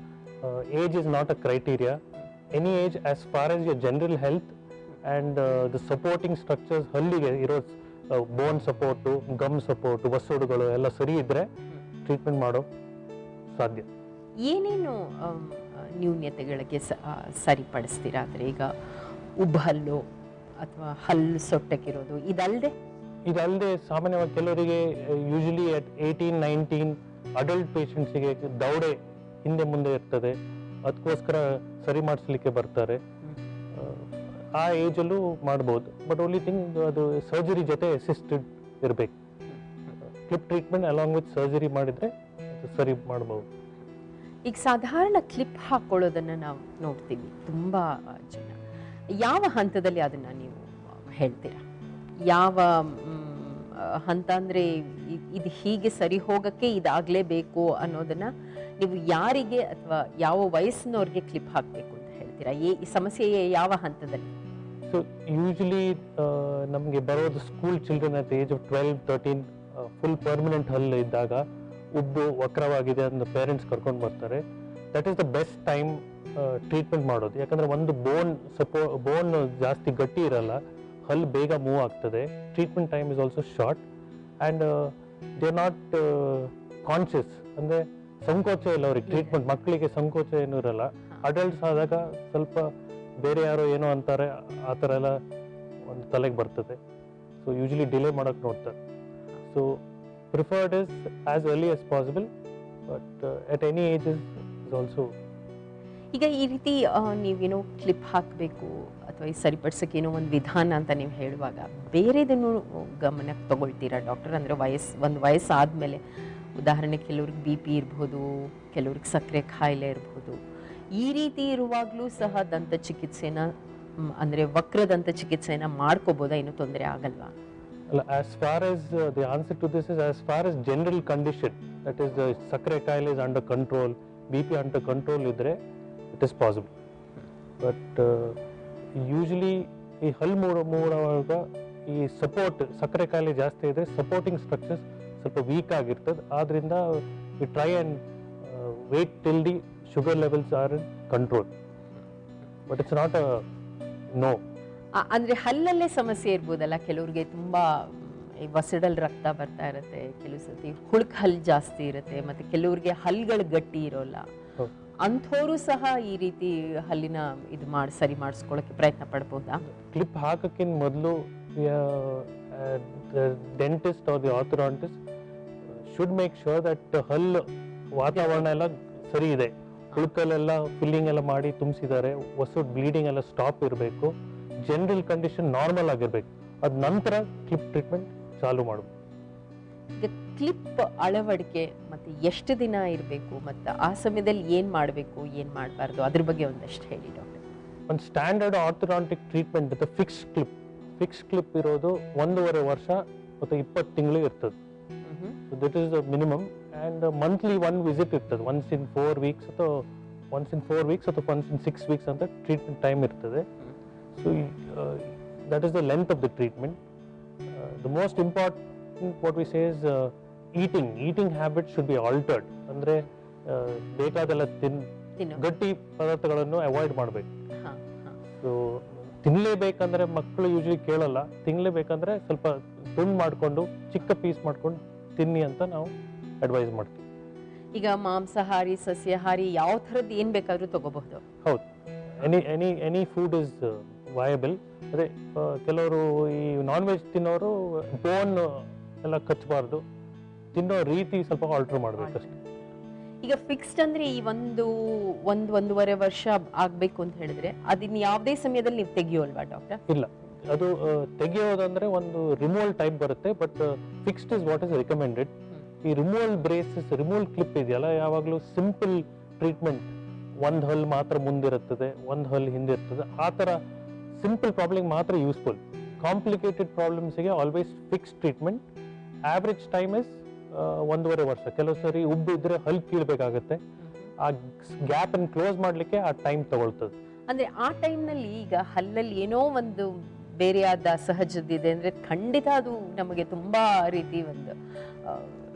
age is not a criteria any age as far as your general health and the supporting structures ಹಲ್ಲಿಗೆ ಇರೋ ಬೋನ್ ಸಪೋರ್ಟು ಗಮ್ ಸಪೋರ್ಟು ವಸೂಡುಗಳು ಎಲ್ಲ ಸರಿ ಇದ್ರೆ ಟ್ರೀಟ್ಮೆಂಟ್ ಮಾಡೋ ಸಾಧ್ಯ ಏನೇನು ಆಮ್, ಆ, ನ್ಯೂನ್ಯತೆಗಳಿಗೆ ಸ- ಆ, ಸರಿಪಡಿಸ್ತೀರಾ ಅಂದರೆ ಈಗ ಉಬ್ಬಹಲ್ಲು ಅಥವಾ ಹಲ್ಲು ಸೊಟ್ಟಕ್ಕಿರೋದು ಇದಲ್ಲದೆ ಇದಲ್ಲದೆ ಸಾಮಾನ್ಯವಾಗಿ ಕೆಲವರಿಗೆ usually at eighteen nineteen adult ಪೇಷಂಟ್ಸಿಗೆ ದೌಡೆ ಹಿಂದೆ ಮುಂದೆ ಇರ್ತದೆ ಅದಕ್ಕೋಸ್ಕರ ಸರಿ ಮಾಡಿಸ್ಲಿಕ್ಕೆ ಬರ್ತಾರೆ ಆ, ಆ ಏಜಲ್ಲೂ ಮಾಡ್ಬೋದು ಬಟ್ ಓನ್ಲಿ ಥಿಂಗ್ ಅದು ಸರ್ಜರಿ ಜೊತೆ ಅಸಿಸ್ಟೆಡ್ ಇರಬೇಕು clip treatment along with surgery ಮಾಡಿದ್ರೆ ಅದು ಸರಿ ಮಾಡ್ಬೋದು ಈಗ ಸಾಧಾರಣ ಕ್ಲಿಪ್ ಹಾಕೊಳ್ಳೋದನ್ನು ನಾವು ನೋಡ್ತೀವಿ ತುಂಬ ಜನ ಯಾವ ಹಂತದಲ್ಲಿ ಅದನ್ನು ನೀವು ಹೇಳ್ತೀರಾ ಯಾವ ಮ್, ಆ, ಹಂತ ಅಂದರೆ ಇದು ಹೀಗೆ ಸರಿ ಹೋಗೋಕ್ಕೆ ಇದಾಗಲೇಬೇಕು ಅನ್ನೋದನ್ನು ನೀವು ಯಾರಿಗೆ ಅಥವಾ ಯಾವ ವಯಸ್ಸಿನವ್ರಿಗೆ ಕ್ಲಿಪ್ ಹಾಕಬೇಕು ಅಂತ ಹೇಳ್ತೀರಾ ಏ ಈ ಸಮಸ್ಯೆ ಯಾವ ಹಂತದಲ್ಲಿ ಸೊ ಯೂಶಲಿ ನಮಗೆ ಬರೋದು school children at age of twelve thirteen full permanent ಹಲ್ಲು ಇದ್ದಾಗ ಉಬ್ಬು ವಕ್ರವಾಗಿದೆ ಅಂತ ಪೇರೆಂಟ್ಸ್ ಕರ್ಕೊಂಡು ಬರ್ತಾರೆ that is the best time treatment ಮಾಡೋದು ಯಾಕಂದ್ರೆ ಒಂದು ಬೋನ್ ಸಪೋ ಬೋನ್ ಜಾಸ್ತಿ ಗಟ್ಟಿ ಇರಲ್ಲ ಹಲ್ಲು ಬೇಗ ಮೂವ್ ಆಗ್ತದೆ treatment time is also short and they are not conscious ಅಂದರೆ ಸಂಕೋಚ ಇಲ್ಲ ಅವ್ರಿಗೆ ಟ್ರೀಟ್ಮೆಂಟ್ ಮಕ್ಕಳಿಗೆ ಸಂಕೋಚ ಏನೂ ಇರಲ್ಲ ಅಡಲ್ಟ್ಸ್ ಆದಾಗ ಸ್ವಲ್ಪ ಬೇರೆ ಯಾರೋ ಏನೋ ಅಂತಾರೆ ಆ ಥರ ಎಲ್ಲ ಒಂದು ತಲೆಗೆ ಬರ್ತದೆ ಸೊ ಯೂಶಲಿ ಡಿಲೇ ಮಾಡೋಕ್ಕೆ ನೋಡ್ತಾರೆ so preferred is as early as possible but at any age is is also ಈಗ ಈ ರೀತಿ ಆ, ನೀವೇನೋ ಕ್ಲಿಪ್ ಹಾಕಬೇಕು ಅಥವಾ ಈ ಸರಿಪಡಿಸೋಕೆ ಏನೋ ಒಂದು ವಿಧಾನ ಅಂತ ನೀವು ಹೇಳುವಾಗ ಬೇರೆದನ್ನು ಗಮನಕ್ಕೆ ತಗೊಳ್ತೀರಾ ಡಾಕ್ಟರ್ ಅಂದರೆ ವಯಸ್ಸು ಒಂದು ವಯಸ್ಸಾದಮೇಲೆ ಉದಾಹರಣೆ ಕೆಲವ್ರಿಗೆ ಬಿ ಪಿ ಇರ್ಬೋದು ಕೆಲವ್ರಿಗೆ ಸಕ್ಕರೆ ಕಾಯಿಲೆ ಇರ್ಬೋದು ಈ ರೀತಿ ಇರುವಾಗಲೂ ಸಹ ದಂತ ಚಿಕಿತ್ಸೆನ ಮ್, ಅಂದರೆ ವಕ್ರದಂತ ಚಿಕಿತ್ಸೆನ ಮಾಡ್ಕೋಬೋದಾ ಏನು ತೊಂದರೆ ಆಗಲ್ವಾ ಅಲ್ಲ as far as the answer to this is as far as general condition that is ಸಕ್ಕರೆ ಕಾಯಿಲೆ is under control B P under control ಇದ್ರೆ it is possible but usually ಈ ಹಲ್ಲು ಮೂಡ ಮೂಡುವಾಗ ಈ ಸಪೋರ್ಟ್ ಸಕ್ಕರೆ ಕಾಯಿಲೆ ಜಾಸ್ತಿ ಇದ್ರೆ ಸಪೋರ್ಟಿಂಗ್ ಸ್ಟ್ರಕ್ಚರ್ಸ್ ಸ್ವಲ್ಪ ವೀಕ್ ಆಗಿರ್ತದೆ ಆದ್ರಿಂದ we try and wait till the sugar levels are in control but it's not a no ಆ- ಅಂದ್ರೆ ಹಲ್ಲಲ್ಲೇ ಸಮಸ್ಯೆ ಇರ್ಬೋದಲ್ಲ ಕೆಲವ್ರಿಗೆ ತುಂಬಾ ಮ್, ಈ ವಸಡಲ್ ರಕ್ತ ಬರ್ತಾ ಇರುತ್ತೆ ಕೆಲವು ಸತಿ ಹುಳುಕ್ ಹಲ್ ಜಾಸ್ತಿ ಇರುತ್ತೆ ಮತ್ತೆ ಕೆಲವ್ರಿಗೆ ಹಲ್ಗಳು ಗಟ್ಟಿ ಇರೋಲ್ಲ ಹೌದು. ಅಂಥವ್ರು ಸಹ ಈ ರೀತಿ ಹಲ್ಲಿನ ಇದು ಮಾಡಿ ಸರಿ ಮಾಡಿಸ್ಕೊಳ್ಳೋಕೆ ಪ್ರಯತ್ನ ಪಡ್ಬೋದಾ ಕ್ಲಿಪ್ ಹಾಕಕ್ಕಿಂತ ಮೊದಲು dentist or the orthodontist should make sure that ಹಲ್ಲು ವಾತಾವರಣ ಎಲ್ಲ ಸರಿ ಇದೆ ಹುಳುಕಲ್ಲೆಲ್ಲ ಫಿಲ್ಲಿಂಗ್ ಎಲ್ಲ ಮಾಡಿ ತುಂಬಿಸಿದ್ದಾರೆ ಹೊಸ ಬ್ಲೀಡಿಂಗ್ ಎಲ್ಲ ಸ್ಟಾಪ್ ಇರಬೇಕು ಜನರಲ್ ಕಂಡೀಷನ್ ನಾರ್ಮಲ್ ಆಗಿರ್ಬೇಕು ಅದ ನಂತರ ಕ್ಲಿಪ್ ಟ್ರೀಟ್ಮೆಂಟ್ ಚಾಲು ಮಾಡಬೇಕು ಈಗ ಕ್ಲಿಪ್ ಅಳವಡಿಕೆ ಮತ್ತೆ ಎಷ್ಟು ದಿನ ಇರಬೇಕು ಮತ್ತು ಆ ಸಮಯದಲ್ಲಿ ಏನು ಮಾಡಬೇಕು ಏನು ಮಾಡಬಾರ್ದು ಅದ್ರ ಬಗ್ಗೆ ಒಂದಷ್ಟು ಹೇಳಿ ಡಾಕ್ಟರ್ ಒಂದು ಸ್ಟ್ಯಾಂಡರ್ಡ್ ಆರ್ಥೋಡಾಂಟಿಕ್ ಟ್ರೀಟ್ಮೆಂಟ್ ಮತ್ತು ಫಿಕ್ಸ್ ಕ್ಲಿಪ್ ಫಿಕ್ಸ್ ಕ್ಲಿಪ್ ಇರೋದು ಒಂದೂವರೆ ವರ್ಷ ಮತ್ತು ಇಪ್ಪತ್ತು ತಿಂಗಳು ಇರ್ತದೆ so that is the minimum and monthly one visit ಇರ್ತದೆ ಒನ್ಸ್ ಇನ್ ಫೋರ್ ವೀಕ್ಸ್ ಅಥವಾ ಒನ್ಸ್ ಇನ್ ಫೋರ್ ವೀಕ್ಸ್ ಅಥವಾ ಒನ್ಸ್ ಇನ್ ಸಿಕ್ಸ್ ವೀಕ್ಸ್ ಅಂತ ಟ್ರೀಟ್ಮೆಂಟ್ ಟೈಮ್ ಇರ್ತದೆ so that is the length of the treatment the most important what we says eating eating habit should be altered ಅಂದರೆ ಬೇಕಾದೆಲ್ಲ ತಿನ್ ತಿನ್ನು ಗಟ್ಟಿ ಪದಾರ್ಥಗಳನ್ನು ಅವಾಯ್ಡ್ ಮಾಡಬೇಕು ಹಾಂ ಹಾಂ ಸೊ ತಿನ್ನಲೇಬೇಕಂದ್ರೆ ಮಕ್ಕಳು ಯೂಶಲಿ ಕೇಳಲ್ಲ ತಿನ್ನಲೇಬೇಕಂದ್ರೆ ಸ್ವಲ್ಪ ತುಂಡು ಮಾಡಿಕೊಂಡು ಚಿಕ್ಕ ಪೀಸ್ ಮಾಡ್ಕೊಂಡು ತಿನ್ನಿ ಅಂತ ನಾವು ಅಡ್ವೈಸ್ ಮಾಡ್ತೀವಿ ಈಗ ಮಾಂಸಾಹಾರಿ ಸಸ್ಯಾಹಾರಿ ಯಾವ ಥರದ್ದು ಏನು ಬೇಕಾದರೂ ತಗೋಬಹುದು ಹೌದು any any any food is viable ಅದೇ ಆ, ಕೆಲವರು ಈ ನಾನ್ ವೆಜ್ ತಿನ್ನೋರು ಬೋನ್ ಎಲ್ಲ ಕಚ್ಚಬಾರ್ದು ತಿನ್ನೋ ರೀತಿ ಸ್ವಲ್ಪ ಆಲ್ಟರ್ ಮಾಡ್ಬೇಕಷ್ಟೇ ಈಗ ಫಿಕ್ಸ್ಡ್ ಅಂದ್ರೆ ಈ ಒಂದು ಒಂದು ಒಂದೂವರೆ ವರ್ಷ ಆಗ್ಬೇಕು ಅಂತ ಹೇಳಿದ್ರೆ ಅದನ್ನ ಯಾವುದೇ ಸಮಯದಲ್ಲಿ ನೀವು ತೆಗಿಯೋಲ್ವಾ ಡಾಕ್ಟರ್ ಇಲ್ಲ ಅದು ಆ, ತೆಗೆಯೋದಂದ್ರೆ ಒಂದು ರಿಮೂವಲ್ ಟೈಪ್ ಬರುತ್ತೆ but fixed is what is recommended ಈ ರಿಮೂವಲ್ ಬ್ರೇಸಸ್ ರಿಮೂವಲ್ ಕ್ಲಿಪ್ ಇದೆಯಲ್ಲ ಯಾವಾಗಲೂ ಸಿಂಪಲ್ ಟ್ರೀಟ್ಮೆಂಟ್ ಒಂದು ಹಲ್ ಮಾತ್ರ ಮುಂದಿರುತ್ತದೆ ಒಂದು ಹಲ್ ಹಿಂದಿರ್ತದೆ ಆ ಥರ ಸಿಂಪಲ್ ಪ್ರಾಬ್ಲಮ್ ಮಾತ್ರ ಯೂಸ್ಫುಲ್ ಕಾಂಪ್ಲಿಕೇಟೆಡ್ ಪ್ರಾಬ್ಲಮ್ಸ್ಗೆ always fix treatment average time is ಒಂದೂವರೆ ವರ್ಷ ಕೆಲವು ಸರಿ ಉಬ್ಬು ಇದ್ರೆ ಹಲ್ ಕೀಳ್ಬೇಕಾಗತ್ತೆ ಆ ಗ್ಯಾಪ್ ಅನ್ನು ಕ್ಲೋಸ್ ಮಾಡಲಿಕ್ಕೆ ಆ ಟೈಮ್ ತಗೊಳ್ತದೆ ಅಂದ್ರೆ ಆ ಟೈಮ್ನಲ್ಲಿ ಈಗ ಹಲ್ಲಲ್ಲಿ ಏನೋ ಒಂದು ಬೇರೆಯಾದ ಸಹಜದಿದೆ ಅಂದ್ರೆ ಖಂಡಿತ ಅದು ನಮಗೆ ತುಂಬಾ ರೀತಿ ಒಂದು ಆ,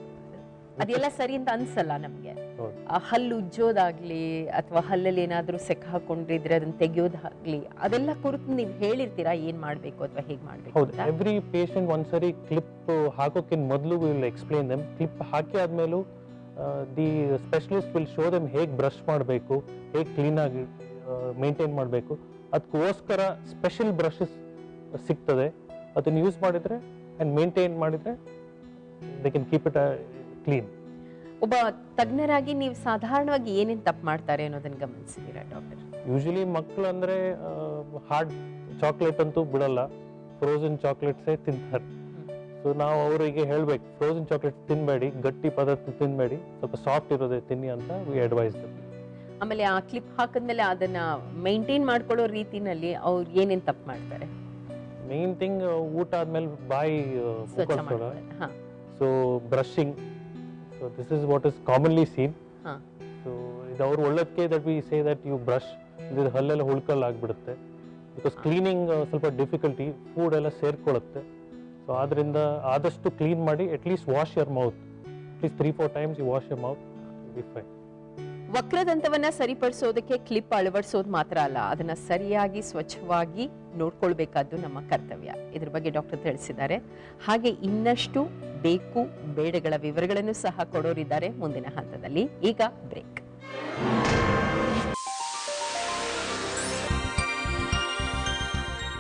ಅದೆಲ್ಲ ಸರಿ ಅಂತ ಅನ್ಸಲ್ಲ ನಮಗೆ ಹೌದು. ಆ ಹಲ್ಲು ಉಜ್ಜೋದಾಗ್ಲಿ ಅಥವಾ ಹಲ್ಲಲ್ಲಿ ಏನಾದ್ರೂ ಸೆಕ್ ಹಾಕೊಂಡಿದ್ರೆ ಅದನ್ನ ತೆಗೆಯೋದಾಗ್ಲಿ ಅದೆಲ್ಲ ಕುರಿತು ನೀವು ಹೇಳಿರ್ತೀರಾ ಏನ್ ಮಾಡ್ಬೇಕು ಅಥವಾ ಹೇಗ್ ಮಾಡ್ಬೇಕು ಹೌದು ಅಂತ ಎವ್ರಿ ಪೇಷಂಟ್ ಒಂದ್ಸರಿ ಕ್ಲಿಪ್ ಹಾಕೋಕ್ಕಿಂತ ಮೊದಲು ವಿಲ್ ಎಕ್ಸ್ಪ್ಲೇನ್ ದೆಮ್ ಕ್ಲಿಪ್ ಹಾಕಿ ಆದ್ಮೇಲೂ the specialist will show them ಹೇಗೆ ಬ್ರಷ್ ಮಾಡಬೇಕು ಹೇಗೆ ಕ್ಲೀನಾಗಿ ಮೇಂಟೈನ್ ಮಾಡಬೇಕು ಅದಕ್ಕೋಸ್ಕರ ಸ್ಪೆಷಲ್ ಬ್ರಷಸ್ ಸಿಗ್ತದೆ ಅದನ್ನು ಯೂಸ್ ಮಾಡಿದ್ರೆ ಆ್ಯಂಡ್ ಮೇಂಟೈನ್ ಮಾಡಿದ್ರೆ they can keep it clean ಒಬ್ಬ ತಜ್ಞರಾಗಿ ನೀವು ಸಾಧಾರಣವಾಗಿ ಏನೇನ್ ತಪ್ಪು ಮಾಡ್ತಾರೆ ಅನ್ನೋದನ್ನ ಗಮನಿಸಿದೀರಾ ಡಾಕ್ಟರ್ ಯೂಶಲಿ ಮಕ್ಕಳು ಅಂದರೆ ಹಾರ್ಡ್ ಚಾಕ್ಲೇಟ್ ಅಂತೂ ಬಿಡಲ್ಲ ಫ್ರೋಸನ್ ಚಾಕ್ಲೇಟ್ಸೇ ತಿಂತಾರೆ ಸೊ ನಾವು ಅವರಿಗೆ ಹೇಳ್ಬೇಕು ಫ್ರೋಸನ್ ಚಾಕ್ಲೇಟ್ ತಿನ್ನಬೇಡಿ ಗಟ್ಟಿ ಪದಾರ್ಥ ತಿನ್ನಬೇಡಿ ಸ್ವಲ್ಪ ಸಾಫ್ಟ್ ಇರೋದೇ ತಿನ್ನಿ ಅಂತ ವಿ ಅಡ್ವೈಸ್ ಆಮೇಲೆ ಆ ಕ್ಲಿಪ್ ಹಾಕಿದ್ಮೇಲೆ ಅದನ್ನ ಮೇಂಟೈನ್ ಮಾಡ್ಕೊಳ್ಳೋ ರೀತಿನಲ್ಲಿ ಅವ್ರು ಏನೇನ್ ತಪ್ಪು ಮಾಡ್ತಾರೆ ಮೇನ್ ಥಿಂಗ್ ಊಟ ಆದ್ಮೇಲೆ ಬಾಯಿ ಸ್ವಚ್ಛ ಮುಖರ್ಸೋಲ್ಲ ಮಾಡ್ತಾರೆ ಹಾ so brushing so this is what is commonly seen ಹಾ. ಸೊ ಇದು ಅವ್ರು ಒಳ್ಳದಕ್ಕೆ that we say that you brush ಇದು ಹಲ್ಲೆಲ್ಲ ಹುಳ್ಕಲ್ ಆಗ್ಬಿಡುತ್ತೆ ಬಿಕಾಸ್ ಕ್ಲೀನಿಂಗ್ ಸ್ವಲ್ಪ ಡಿಫಿಕಲ್ಟಿ ಫುಡ್ ಎಲ್ಲ ಸೇರ್ಕೊಳ್ಳುತ್ತೆ ಸೊ ಆದ್ರಿಂದ ಆದಷ್ಟು ಕ್ಲೀನ್ ಮಾಡಿ at least wash your mouth at least three four times you wash your mouth be fine ವಕ್ರದಂತವನ್ನ ಸರಿಪಡಿಸೋದಕ್ಕೆ ಕ್ಲಿಪ್ ಅಳವಡಿಸೋದು ಮಾತ್ರ ಅಲ್ಲ ಅದನ್ನ ಸರಿಯಾಗಿ ಸ್ವಚ್ಛವಾಗಿ ನೋಡ್ಕೊಳ್ಬೇಕಾದ್ದು ನಮ್ಮ ಕರ್ತವ್ಯ ಇದ್ರ ಬಗ್ಗೆ ಡಾಕ್ಟರ್ ತಿಳಿಸಿದ್ದಾರೆ ಹಾಗೆ ಇನ್ನಷ್ಟು ಬೇಕು ಬೇಡಗಳ ವಿವರಗಳನ್ನು ಸಹ ಕೊಡೋರಿದ್ದಾರೆ ಮುಂದಿನ ಹಂತದಲ್ಲಿ ಈಗ ಬ್ರೇಕ್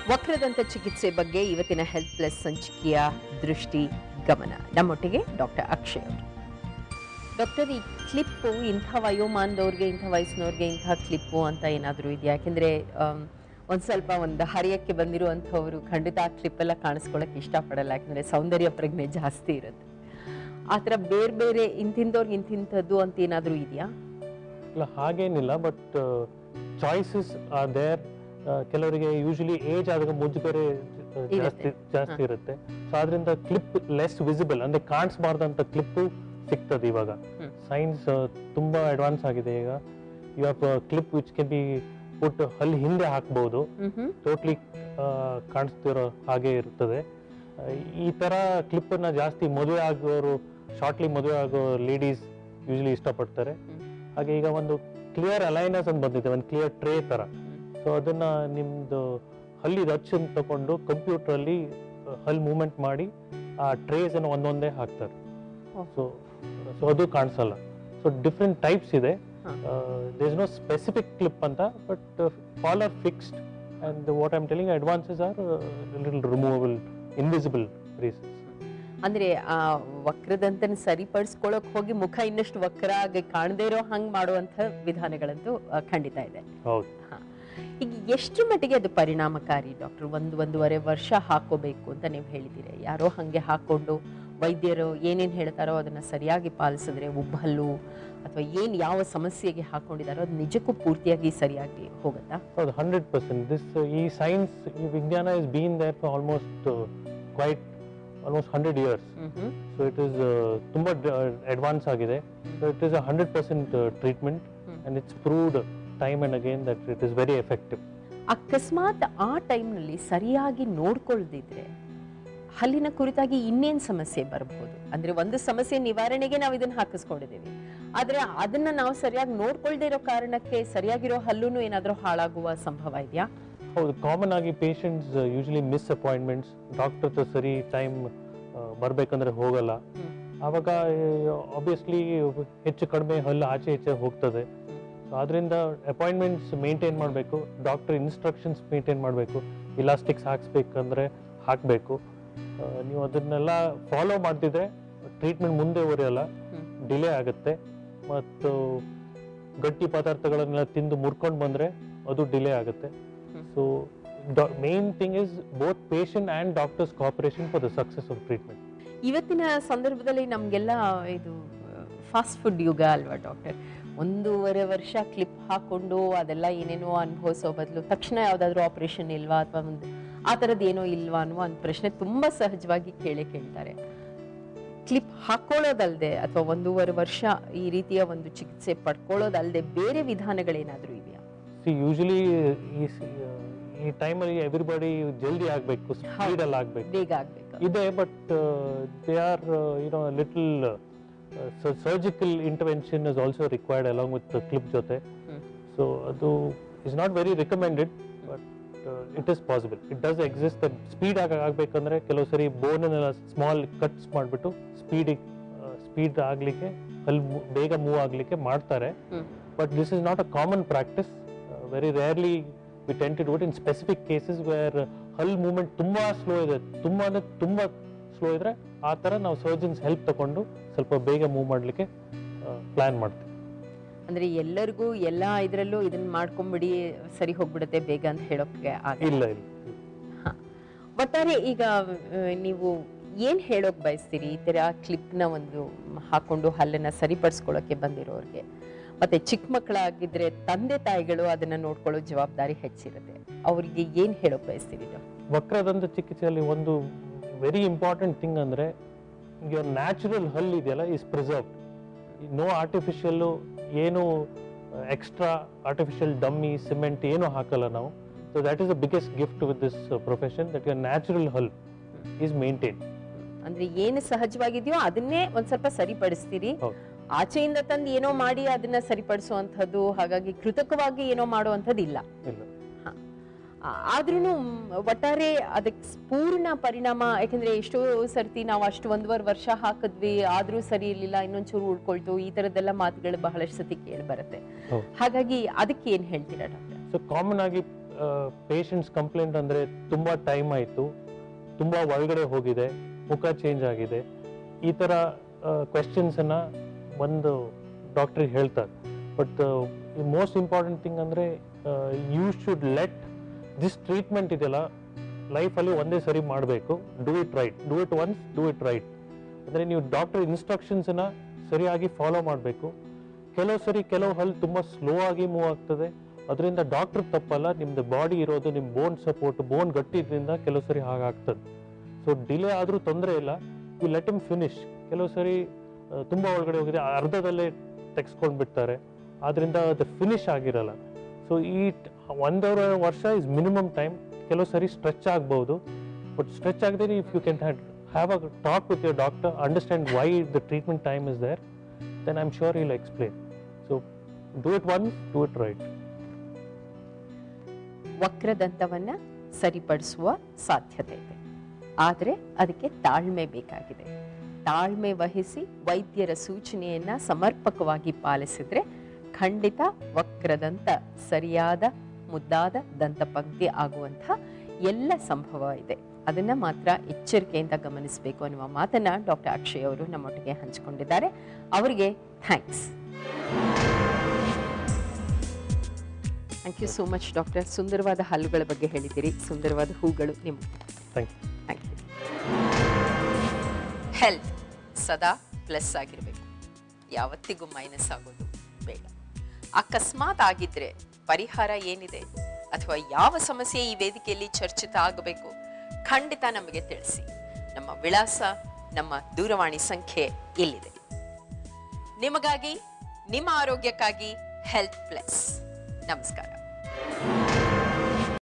ವಕ್ರದಂತ ಚಿಕಿತ್ಸೆ ಬಗ್ಗೆ ಇವತ್ತಿನ ಹೆಲ್ತ್ ಪ್ಲಸ್ ಸಂಚಿಕೆಯ ದೃಷ್ಟಿ ಗಮನ ನಮ್ಮೊಟ್ಟಿಗೆ ಡಾಕ್ಟರ್ ಅಕ್ಷಯ್ ಅವರು ಡಾಕ್ಟರ್ ಈ ಕ್ಲಿಪ್ಪು ಇಂಥ ವಯೋಮಾನದವ್ರಿಗೆ ಇಂಥ ವಯಸ್ಸಿನವ್ರಿಗೆ ಇಂಥ ಕ್ಲಿಪ್ಪು ಅಂತ ಏನಾದರೂ ಇದೆಯಾ ಯಾಕೆಂದರೆ ಒಂದು ಸ್ವಲ್ಪ ಒಂದು ಹರಿಯಕ್ಕೆ ಬಂದಿರುವಂಥವ್ರು ಖಂಡಿತ ಆ ಕ್ಲಿಪ್ ಎಲ್ಲ ಕಾಣಿಸ್ಕೊಳ್ಳೋಕೆ ಇಷ್ಟಪಡಲ್ಲ ಯಾಕಂದರೆ ಸೌಂದರ್ಯ ಪ್ರಜ್ಞೆ ಜಾಸ್ತಿ ಇರುತ್ತೆ ಆ ಥರ ಬೇರೆ ಬೇರೆ ಇಂತಿಂದವ್ರಿಗೆ ಇಂತಿಂಥದ್ದು ಅಂತ ಏನಾದರೂ ಇದೆಯಾ ಇಲ್ಲ ಹಾಗೇನಿಲ್ಲ ಬಟ್ ಚಾಯ್ಸಸ್ ಆರ್ ದೇರ್ ಕೆಲವರಿಗೆ ಯೂಶಲಿ ಏಜ್ ಆದಾಗ ಮುಜುಗರೆ ಆ, ಜಾಸ್ತಿ ಇರುತ್ತೆ. ಜಾಸ್ತಿ ಇರುತ್ತೆ ಸೊ ಅದರಿಂದ ಕ್ಲಿಪ್ ಲೆಸ್ ವಿಸಿಬಲ್ ಅಂದ್ರೆ ಕಾಣಿಸ್ಬಾರ್ದಂತ ಕ್ಲಿಪ್ ಸಿಗ್ತದೆ ಇವಾಗ ಹ್ಮ್. ಸೈನ್ಸ್ ತುಂಬಾ ಅಡ್ವಾನ್ಸ್ ಆಗಿದೆ ಈಗ you have clip which can be put ಅಲ್ಲಿ ಹಿಂದೆ ಹಾಕ್ಬಹುದು ಹ್ಮ್ ಹ್ಮ್ ಟೋಟ್ಲಿ ಕಾಣಿಸ್ತಿರೋ ಹಾಗೆ ಇರ್ತದೆ ಆ, ಈ ತರ ಕ್ಲಿಪ್ ಅನ್ನ ಜಾಸ್ತಿ ಮದುವೆ ಆಗೋರು ಶಾರ್ಟ್ಲಿ ಮದುವೆ ಆಗೋ ಲೇಡೀಸ್ ಯೂಶಲಿ ಇಷ್ಟಪಡ್ತಾರೆ ಹ್ಮ್. ಹಾಗೆ ಈಗ ಒಂದು ಕ್ಲಿಯರ್ ಅಲೈನರ್ಸ್ ಅಂತ ಬಂದಿದೆ ಒಂದು ಕ್ಲಿಯರ್ ಟ್ರೇ ತರ ಸೊ ಅದನ್ನ ನಿಮ್ದು ಹಲ್ಲಿದ ಅಚ್ಚನ್ನು ತಗೊಂಡು ಕಂಪ್ಯೂಟರ್ ಅಲ್ಲಿ ಆ, ಹಲ್ ಮೂವ್ಮೆಂಟ್ ಮಾಡಿ ಆ ಟ್ರೇಸ್ ಅನ್ನು ಒಂದೊಂದೇ ಹಾಕ್ತಾರೆ ಓಹ್. ಸೊ ಸೊ ಅದು ಕಾಣಿಸಲ್ಲ ಸೊ ಡಿಫ್ರೆಂಟ್ ಟೈಪ್ಸ್ ಇದೆ ಹಾ. There is no specific clip ಅಂತ but all are fixed and what I'm telling advances are little removable invisible reasons ಅಂದ್ರೆ ಆ ವಕ್ರದಂತನ ಸರಿಪಡಿಸ್ಕೊಳಕ್ ಹೋಗಿ ಮುಖ ಇನ್ನಷ್ಟು ವಕ್ರ ಆಗಿ ಕಾಣದೇ ಇರೋ ಹಂಗ್ ಮಾಡುವಂತ ವಿಧಾನಗಳಂತೂ ಆ, ಖಂಡಿತ ಇದೆ ಹೌದು ಈಗ ಎಷ್ಟು ಮಟ್ಟಿಗೆ ಅದು ಪರಿಣಾಮಕಾರಿ ಡಾಕ್ಟರ್ ಒಂದು ಒಂದೂವರೆ ವರ್ಷ ಹಾಕೋಬೇಕು ಅಂತ ನೀವು ಹೇಳಿದ್ದೀರಿ ಯಾರೋ ಹಂಗೆ ಹಾಕೊಂಡು ವೈದ್ಯರು ಏನೇನು ಹೇಳ್ತಾರೋ ಅದನ್ನ ಸರಿಯಾಗಿ ಪಾಲಿಸಿದ್ರೆ ಉಬ್ಬಲ್ಲು ಅಥವಾ ಏನು ಯಾವ ಸಮಸ್ಯೆಗೆ ಹಾಕೊಂಡಿದಾರೋ ಅದು ನಿಜಕ್ಕೂ ಪೂರ್ತಿಯಾಗಿ ಸರಿಯಾಗಿ ಹೋಗುತ್ತಾ ಹೌದು ಹಂಡ್ರೆಡ್ ಪರ್ಸೆಂಟ್ ದಿಸ್ ಈ ಸೈನ್ಸ್ ಈ ವಿಜ್ಞಾನ is been there for almost quite almost hundred years hmm hmm so it is ತುಂಬಾ ಅಡ್ವಾನ್ಸ್ ಆಗಿದೆ so it is a hundred percent treatment hmm. And it's proved time and again that it is very effective ಅಕಸ್ಮಾತ್ ಆ ಟೈಮ್ನಲ್ಲಿ ಸರಿಯಾಗಿ ನೋಡ್ಕೊಳ್ದಿದ್ರೆ ಹಲ್ಲಿನ ಕುರಿತಾಗಿ ಇನ್ನೇನ್ ಸಮಸ್ಯೆ ಬರಬಹುದು ಅಂದ್ರೆ ಒಂದು ಸಮಸ್ಯೆ ನಿವಾರಣೆಗೆ ನಾವು ಇದನ್ನ ಹಾಕಿಸ್ಕೊಂಡಿದ್ದೀವಿ ಆದ್ರೆ ಅದನ್ನ ನಾವು ಸರಿಯಾಗಿ ನೋಡ್ಕೊಳ್ದೇ ಇರೋ ಕಾರಣಕ್ಕೆ ಸರಿಯಾಗಿರೋ ಹಲ್ಲುನು ಏನಾದ್ರೂ ಹಾಳಾಗುವ ಸಂಭವ ಇದೆಯಾ ಹೌದು ಕಾಮನ್ ಆಗಿ patients usually miss appointments doctor ಸರಿ ಟೈಮ್ ಬರ್ಬೇಕಂದ್ರೆ ಹೋಗಲ್ಲ ಹ್ಮ್. ಆವಾಗ ಆಬ್ವಿಯಸ್ಲಿ ಹೆಚ್ಚು ಕಡಿಮೆ ಹಲ್ಲು ಆಚೆ ಈಚೆ ಹೋಗ್ತದೆ ಸೊ ಅದರಿಂದ ಅಪಾಯಿಂಟ್ಮೆಂಟ್ಸ್ ಮೇಂಟೈನ್ ಮಾಡಬೇಕು ಡಾಕ್ಟರ್ ಇನ್ಸ್ಟ್ರಕ್ಷನ್ಸ್ ಮೇಂಟೈನ್ ಮಾಡಬೇಕು ಇಲಾಸ್ಟಿಕ್ಸ್ ಹಾಕ್ಸ್ಬೇಕಂದ್ರೆ ಹಾಕಬೇಕು ನೀವು ಅದನ್ನೆಲ್ಲ ಫಾಲೋ ಮಾಡ್ತಿದ್ರೆ ಟ್ರೀಟ್ಮೆಂಟ್ ಮುಂದೆ ಒರೆಯಲ್ಲ ಹ್ಮ್. ಡಿಲೇ ಆಗುತ್ತೆ ಮತ್ತು ಗಟ್ಟಿ ಪದಾರ್ಥಗಳನ್ನೆಲ್ಲ ತಿಂದು ಮುರ್ಕೊಂಡು ಬಂದ್ರೆ ಅದು ಡಿಲೇ ಆಗುತ್ತೆ hmm. So main thing is both patient and doctors cooperation for the success of treatment ಇವತ್ತಿನ ಸಂದರ್ಭದಲ್ಲಿ ನಮಗೆಲ್ಲ ಇದು ಫಾಸ್ಟ್ ಫುಡ್ ಯುಗ ಅಲ್ವಾ ಡಾಕ್ಟರ್ ಒಂದೂವರೆ ವರ್ಷ ಕ್ಲಿಪ್ ಹಾಕೊಂಡು ಅದೆಲ್ಲ ಏನೇನೋ ಅನುಭವಿಸೋ ಬದಲು ತಕ್ಷಣ ಯಾವುದಾದ್ರೂ ಆಪರೇಷನ್ ಇಲ್ವಾ ಅಥವಾ ಒಂದು ಆ ಥರದ್ದು ಏನೋ ಇಲ್ವಾ ಅನ್ನುವ ಒಂದು ಪ್ರಶ್ನೆ ತುಂಬ ಸಹಜವಾಗಿ ಕೇಳೇ ಕೇಳ್ತಾರೆ ಕ್ಲಿಪ್ ಹಾಕೊಳ್ಳೋದಲ್ದೆ ಅಥವಾ ಒಂದೂವರೆ ವರ್ಷ ಈ ರೀತಿಯ ಒಂದು ಚಿಕಿತ್ಸೆ ಪಡ್ಕೊಳ್ಳೋದಲ್ದೆ ಬೇರೆ ವಿಧಾನಗಳೇನಾದರೂ ಇದೆಯಾ ಸಿ ಯೂಶಲಿ ಈ ಸಿ- ಈ ಟೈಮಲ್ಲಿ ಎವ್ರಿಬಡಿ ಜಲ್ದಿ ಆಗಬೇಕು ಸ್ಪೀಡಲ್ಲಿ ಆಗಬೇಕು ಬೇಗ ಆಗ್ಬೇಕು ಇದೆ but they are you know little surgical intervention is also required along with clip ಜೊತೆ ಹ್ಮ್. ಸೊ ಅದು is not very recommended but it is possible it does exist that speed ಆಗಿ ಆಗಬೇಕಂದ್ರೆ ಕೆಲವು ಸರಿ ಬೋನನ್ನೆಲ್ಲ ಸ್ಮಾಲ್ ಕಟ್ಸ್ ಮಾಡಿಬಿಟ್ಟು ಸ್ಪೀಡಿಗೆ ಸ್ಪೀಡ್ ಆಗಲಿಕ್ಕೆ ಅಲ್ಲಿ ಮು- ಬೇಗ ಮೂವ್ ಆಗಲಿಕ್ಕೆ ಮಾಡ್ತಾರೆ hmm. But this is not a common practice very rarely we tend to do it in specific cases where ಹಲ್ ಮೂವ್ಮೆಂಟ್ ತುಂಬಾ ಸ್ಲೋ ಇದೆ ತುಂಬಾ ಅಂದ್ರೆ ತುಂಬಾ ಸ್ಲೋ ಇದ್ರೆ ಆ ತರ ನಾವು ಸರ್ಜನ್ಸ್ ಹೆಲ್ಪ್ ತಗೊಂಡು ಸ್ವಲ್ಪ ಬೇಗ ಮೂವ್ ಮಾಡ್ಲಿಕ್ಕೆ ಪ್ಲಾನ್ ಮಾಡ್ತೀವಿ ಅಂದ್ರೆ ಎಲ್ಲರಿಗೂ ಎಲ್ಲ ಇದರಲ್ಲೂ ಇದನ್ನ ಮಾಡ್ಕೊಂಬಿಡಿ ಸರಿ ಹೋಗ್ಬಿಡುತ್ತೆ ಬೇಗ ಅಂತ ಹೇಳೋಕೆ ಆಗಲ್ಲ ಇಲ್ಲ ಇಲ್ಲ ಒಟ್ಟಾರೆ ಈಗ ಆ, ನೀವು ಏನ್ ಹೇಳೋಕ್ ಬಯಸ್ತೀರಿ ಈ ತರ ಕ್ಲಿಪ್ನ ಒಂದು ಹಾಕೊಂಡು ಹಲ್ಲನ್ನ ಸರಿಪಡಿಸ್ಕೊಳ್ಳೋಕೆ ಬಂದಿರೋರಿಗೆ ಮತ್ತೆ ಚಿಕ್ಕ ಮಕ್ಕಳಾಗಿದ್ರೆ ತಂದೆ ತಾಯಿಗಳು ಅದನ್ನ ನೋಡ್ಕೊಳ್ಳೋ ಜವಾಬ್ದಾರಿ ಹೆಚ್ಚಿರುತ್ತೆ ಅವರಿಗೆ ಏನ್ ಹೇಳೋಕ್ ಬಯಸ್ತೀರಿ ಡಾಕ್ಟರ್? ವಕ್ರದಂತ ಚಿಕಿತ್ಸೆಯಲ್ಲಿ ಒಂದು ವೆರಿ ಇಂಪಾರ್ಟೆಂಟ್ ಥಿಂಗ್ ಅಂದ್ರೆ ಯುವರ್ ನ್ಯಾಚುರಲ್ ಹಲ್ ಇದೆಯಲ್ಲ ಇಸ್ ಪ್ರಿಸರ್ವ್ ನೋ ಆರ್ಟಿಫಿಷಿಯಲ್ ಏನು ಎಕ್ಸ್ಟ್ರಾ ಆರ್ಟಿಫಿಷಿಯಲ್ ಡಮ್ಮಿ ಸಿಮೆಂಟ್ ಏನು ಹಾಕಲ್ಲ ನಾವು so that is the biggest gift with this profession that your natural ಹಲ್ ಈಸ್ ಮೇಂಟೈನ್ ಅಂದ್ರೆ ಏನು ಸಹಜವಾಗಿದೆಯೋ ಅದನ್ನೇ ಒಂದ್ ಸ್ವಲ್ಪ ಸರಿಪಡಿಸ್ತೀರಿ ಹೌದು. ಆಚೆಯಿಂದ ತಂದು ಏನೋ ಮಾಡಿ ಅದನ್ನ ಸರಿಪಡಿಸುವಂಥದ್ದು ಹಾಗಾಗಿ ಕೃತಕವಾಗಿ ಏನೋ ಮಾಡುವಂಥದ್ದು ಇಲ್ಲ ಇಲ್ಲ ಆದ್ರೂ ಒಟ್ಟಾರೆ ಅದಕ್ಕೆ ಪೂರ್ಣ ಪರಿಣಾಮ ಯಾಕಂದ್ರೆ ಎಷ್ಟೋ ಸರ್ತಿ ನಾವು ಅಷ್ಟು ಒಂದೂವರೆ ವರ್ಷ ಹಾಕಿದ್ವಿ ಆದ್ರೂ ಸರಿ ಇರ್ಲಿಲ್ಲ ಇನ್ನೊಂಚೂರು ಉಳ್ಕೊಳ್ತು ಈ ತರದ್ದೆಲ್ಲ ಮಾತುಗಳು ಬಹಳಷ್ಟು ಸತಿ ಕೇಳಿ ಬರುತ್ತೆ ಹೌದು. ಹಾಗಾಗಿ ಅದಕ್ಕೆ ಏನ್ ಹೇಳ್ತೀರಾ ಡಾಕ್ಟರ್ ಸೊ ಕಾಮನ್ ಆಗಿ ಪೇಷಂಟ್ಸ್ ಕಂಪ್ಲೇಂಟ್ ಅಂದರೆ ತುಂಬ ಟೈಮ್ ಆಯಿತು ತುಂಬ ಒಳಗಡೆ ಹೋಗಿದೆ ಮುಖ ಚೇಂಜ್ ಆಗಿದೆ ಈ ಥರ ಕ್ವೆಶನ್ಸನ್ನು ಒಂದು ಡಾಕ್ಟ್ರಿಗೆ ಹೇಳ್ತಾರೆ ಬಟ್ ಮೋಸ್ಟ್ ಇಂಪಾರ್ಟೆಂಟ್ ಥಿಂಗ್ ಅಂದರೆ you should let this treatment ಇದೆಯಲ್ಲ ಲೈಫಲ್ಲಿ ಒಂದೇ ಸರಿ ಮಾಡಬೇಕು do it right do it once do it right ಅಂದರೆ ನೀವು ಡಾಕ್ಟರ್ ಇನ್ಸ್ಟ್ರಕ್ಷನ್ಸನ್ನ ಸರಿಯಾಗಿ ಫಾಲೋ ಮಾಡಬೇಕು ಕೆಲವು ಸರಿ ಕೆಲವು ಹಲ್ಲು ತುಂಬ ಸ್ಲೋ ಆಗಿ ಮೂವ್ ಆಗ್ತದೆ ಅದರಿಂದ ಡಾಕ್ಟರ್ ತಪ್ಪಲ್ಲ ನಿಮ್ದು ಬಾಡಿ ಇರೋದು ನಿಮ್ಮ ಬೋನ್ ಸಪೋರ್ಟ್ ಬೋನ್ ಗಟ್ಟಿದ್ರಿಂದ ಕೆಲವು ಸರಿ ಹಾಗಾಗ್ತದೆ ಸೊ ಡಿಲೇ ಆದರೂ ತೊಂದರೆ ಇಲ್ಲ ಯು ಲೆಟ್ ಇಮ್ ಫಿನಿಶ್ ಕೆಲವು ಸರಿ ಆ, ತುಂಬ ಒಳಗಡೆ ಹೋಗಿದೆ ಅರ್ಧದಲ್ಲೇ ತೆಗೆಸ್ಕೊಂಡು ಬಿಡ್ತಾರೆ ಆದ್ರಿಂದ ಅದು ಫಿನಿಶ್ ಆಗಿರಲ್ಲ ಸೊ ಈ ಟ್- ಒಂದೂವರೆ ವರ್ಷ ಇಸ್ ಮಿನಿಮಮ್ ಟೈಮ್ ಕೆಲವು ಸರಿ ಸ್ಟ್ರೆಚ್ ಆಗ್ಬೋದು ಬಟ್ ಸ್ಟ್ರೆಚ್ ಆಗದೆ if you can have a talk with your doctor understand why the treatment time is there then I am sure will explain so do it one do it right ವಕ್ರದಂತವನ್ನ ಸರಿಪಡಿಸುವ ಸಾಧ್ಯತೆ ಇದೆ ಆದರೆ ಅದಕ್ಕೆ ತಾಳ್ಮೆ ಬೇಕಾಗಿದೆ ತಾಳ್ಮೆ ವಹಿಸಿ ವೈದ್ಯರ ಸೂಚನೆಯನ್ನ ಸಮರ್ಪಕವಾಗಿ ಪಾಲಿಸಿದ್ರೆ ಖಂಡಿತ ವಕ್ರದಂತ ಸರಿಯಾದ ಮುದ್ದಾದ ದಂತಪಂಕ್ತಿ ಆಗುವಂಥ ಎಲ್ಲ ಸಂಭವ ಇದೆ ಅದನ್ನ ಮಾತ್ರ ಎಚ್ಚರಿಕೆಯಿಂದ ಗಮನಿಸಬೇಕು ಅನ್ನುವ ಮಾತನ್ನ ಡಾಕ್ಟರ್ ಅಕ್ಷಯ್ ಅವರು ನಮ್ಮೊಟ್ಟಿಗೆ ಹಂಚಿಕೊಂಡಿದ್ದಾರೆ ಅವರಿಗೆ thanks thank you so much doctor ಸುಂದರವಾದ ಹಲ್ಲುಗಳ ಬಗ್ಗೆ ಹೇಳಿದ್ದೀರಿ ಸುಂದರವಾದ ಹೂಗಳು ನಿಮ್ಗೆ thank you thank you health ಸದಾ ಪ್ಲಸ್ ಆಗಿರಬೇಕು ಯಾವತ್ತಿಗೂ ಮೈನಸ್ ಆಗೋದು ಬೇಡ ಅಕಸ್ಮಾತ್ ಆಗಿದ್ರೆ ಪರಿಹಾರ ಏನಿದೆ ಅಥವಾ ಯಾವ ಸಮಸ್ಯೆ ಈ ವೇದಿಕೆಯಲ್ಲಿ ಚರ್ಚಿತ ಆಗಬೇಕು ಖಂಡಿತ ನಮಗೆ ತಿಳಿಸಿ ನಮ್ಮ ವಿಳಾಸ ನಮ್ಮ ದೂರವಾಣಿ ಸಂಖ್ಯೆ ಇಲ್ಲಿದೆ ನಿಮಗಾಗಿ ನಿಮ್ಮ ಆರೋಗ್ಯಕ್ಕಾಗಿ ಹೆಲ್ತ್ ಪ್ಲಸ್ ನಮಸ್ಕಾರ